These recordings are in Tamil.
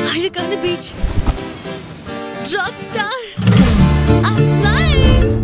அழகான beach rock star I'm flying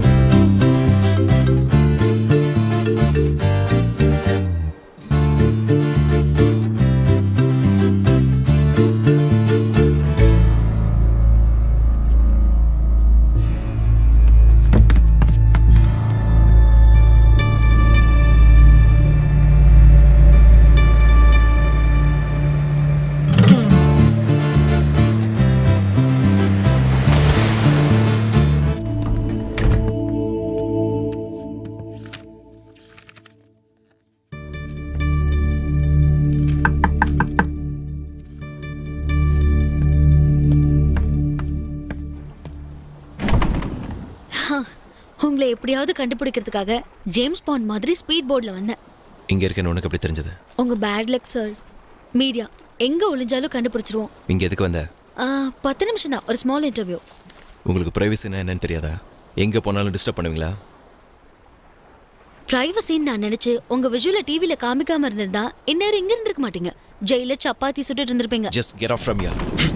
ஹா, உங்களை எப்படியாவது கண்டுபிடிக்கிறதுக்காக ஜேம்ஸ் பாண்ட் மாதிரி ஸ்பீட் போர்டில் வந்தேன் இங்க இருக்கேன்னு உனக்கு எப்படி தெரிஞ்சது உங்க பேட் லக் சார் மீடியா எங்க ஒளிஞ்சாலும் கண்டுபிடிச்சிருவோம் இங்க எதுக்கு வந்த ஆ, பத்து நிமிஷம் தான் ஒரு ஸ்மால் இன்டர்வியூ உங்களுக்கு பிரைவசினா என்னன்னு தெரியாதா எங்க போனாலும் டிஸ்டர்ப் பண்ணுவீங்களா பிரைவசின்னு நான் நினைச்சு உங்க விஷுவல டிவில காமிக்காம இருந்திருந்தா இந்நேரம் இங்க இருந்திருக்க மாட்டீங்க ஜெயில சப்பாத்தி சுட்டுட்டு இருந்திருப்பீங்க just get off from ya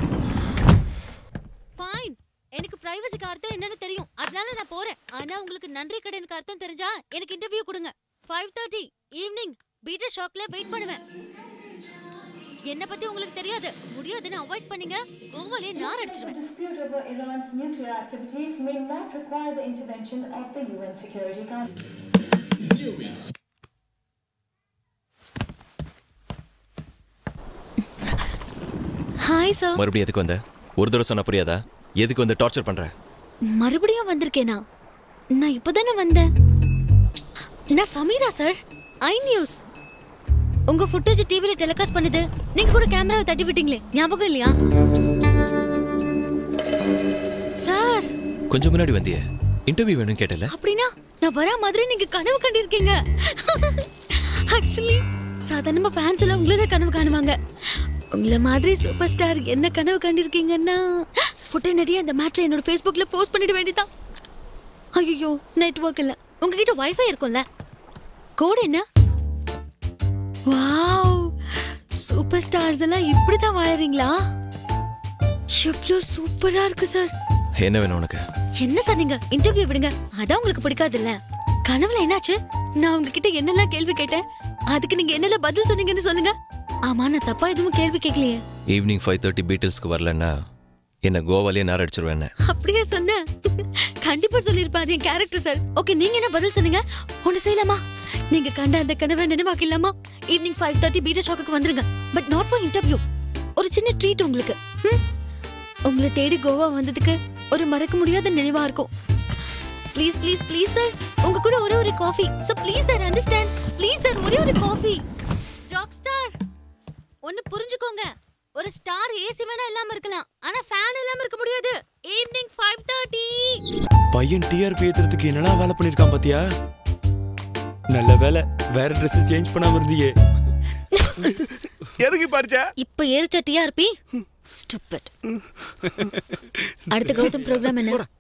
fine எனக்கு பிரைவசிக்கு அர்த்தம் என்னன்னு தெரியும் அதனால நான் போறேன் ஆனா உங்களுக்கு நன்றி கடனுக்கு அர்த்தம் தெரிஞ்சா எனக்கு இன்டர்வியூ கொடுங்க ஃபைவ் தேர்ட்டி ஈவினிங் பீட்டர் ஷாக்ல வெயிட் பண்ணுவேன் என்ன பத்தி உங்களுக்கு தெரியாது முடியாதுன்னு அவாய்ட் பண்ணீங்க கோவாலே நார் அடிச்சிருவேன் dispute over Iran's nuclear activities may not require the intervention of the UN Security Council. Hi sir மறுபடியும் எதுக்கு வந்த ஒரு தடவை சொன்னா புரியாதா எதுக்கு வந்து டார்ச்சர் பண்ற மறுபடியும் வந்திருக்கேனா நான் இப்பதானே வந்தேன் நான் சமீரா சார் ஐ நியூஸ் உங்க ஃபுட்டேஜ் டிவில டெலிகாஸ்ட் பண்ணுது நீங்க கூட கேமராவை தட்டி விட்டீங்களே ஞாபகம் இல்லையா சார் கொஞ்சம் முன்னாடி வந்தியே இன்டர்வியூ வேணும்னு கேட்டல அப்படின்னா நான் வரா மாதிரி நீங்க கனவு கண்டிருக்கீங்க ஆக்சுவலி சாதாரணமா ஃபேன்ஸ் எல்லாம் உங்களை தான் கனவு காணுவாங்க உங்களை மாதிரி சூப்பர் ஸ்டார் என்ன கனவு கண்டிருக்கீங்கன்னா உடனடியே அந்த மேட்ரை என்னோட ஃபேஸ்புக்ல போஸ்ட் பண்ணிட வேண்டியதான் ஐயோ நெட்வொர்க் இல்ல உங்ககிட்ட வைஃபை இருக்கும்ல கோட் என்ன வாவ் சூப்பர் ஸ்டார்ஸ் எல்லாம் இப்படி தான் வாழறீங்களா எவ்வளோ சூப்பரா இருக்கு சார் என்ன வேணும் உனக்கு என்ன சார் நீங்க இன்டர்வியூ விடுங்க அதான் உங்களுக்கு பிடிக்காது இல்ல கனவுல என்னாச்சு நான் உங்ககிட்ட என்னெல்லாம் கேள்வி கேட்டேன் அதுக்கு நீங்க என்னெல்லாம் பதில் சொன்னீங்கன்னு சொல்லுங்க ஆமா நான் தப்பா எதுவும் கேள்வி கேட்கலையே ஈவினிங் ஃபைவ் தேர்ட்டி பீட்டில்ஸ்க்கு வரலன்னா என்ன கோவாலேயே நார் அடிச்சிருவேன் அப்படியே சொன்னேன் கண்டிப்பா சொல்லிருப்பேன் அது என் கேரக்டர் சார் ஓகே நீங்க என்ன பதில் சொன்னீங்க ஒண்ணு செய்யலாமா நீங்க கண்ட அந்த கனவை நினைவாக்கலாமா ஈவினிங் ஃபைவ் தேர்ட்டி பீட்டர் ஷாக்குக்கு வந்துருங்க பட் நாட் ஃபார் இன்டர்வியூ ஒரு சின்ன ட்ரீட் உங்களுக்கு ம்? உங்களை தேடி கோவா வந்ததுக்கு ஒரு மறக்க முடியாத நினைவா இருக்கும் ப்ளீஸ் ப்ளீஸ் ப்ளீஸ் சார் உங்க கூட ஒரே ஒரு coffee so please sir understand please sir ஒரே ஒரு காஃபி ராக் ஸ்டார் ஒன்னு புரிஞ்சுக்கோங்க ஒரு ஸ்டார் ஏசி வேணா இல்லாம இருக்கலாம் ஆனா ஃபேன் இல்லாம இருக்க முடியாது ஈவினிங் ஃபைவ் தேர்ட்டி பையன் டிஆர்பி ஏத்துறதுக்கு என்னெல்லாம் வேலை பண்ணிருக்கான் பாத்தியா நல்ல வேலை வேற Dress சேஞ்ச் பண்ணாம இருந்தியே எதுக்கு படிச்ச இப்ப ஏறிச்ச டிஆர்பி ஸ்டூபிட் அடுத்த கௌதம் ப்ரோக்ராம் என்ன